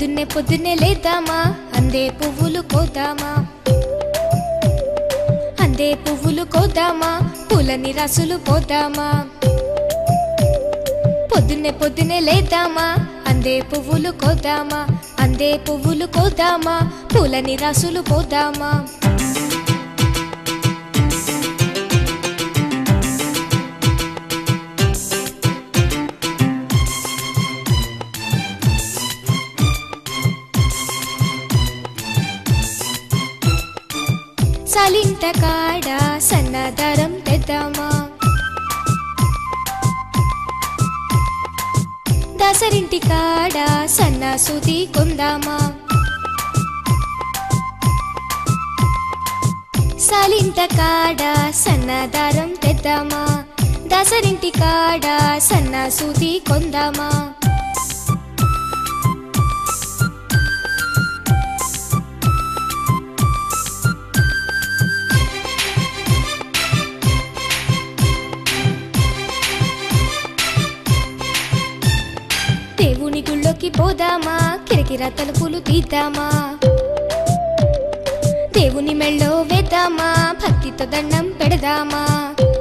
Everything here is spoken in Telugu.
పొద్దున్నే పొద్దున్నే లేద్దామా అందే పువ్వులు కోద్దామా అందే పువ్వులు కోద్దామా పూలని రసులు పోద్దామా పొద్దున్నే పొద్దున్నే లేద్దామా అందే పువ్వులు కోద్దామా అందే పువ్వులు కోద్దామా పూలని రసులు పోద్దామా సలింట కాడ సన్నదారం తెద్దామా దసరింటి కాడ సన్న సుది కొందామా సలింట కాడ సన్నదారం తెద్దామా దసరింటి కాడ సన్న సుది కొందామా దేవుని గుళ్ళోకి పోదామా కిరకిర తలుపులు తీద్దామా దేవుని మెళ్ళో వేద్దామా భక్తితో దండం పెడదామా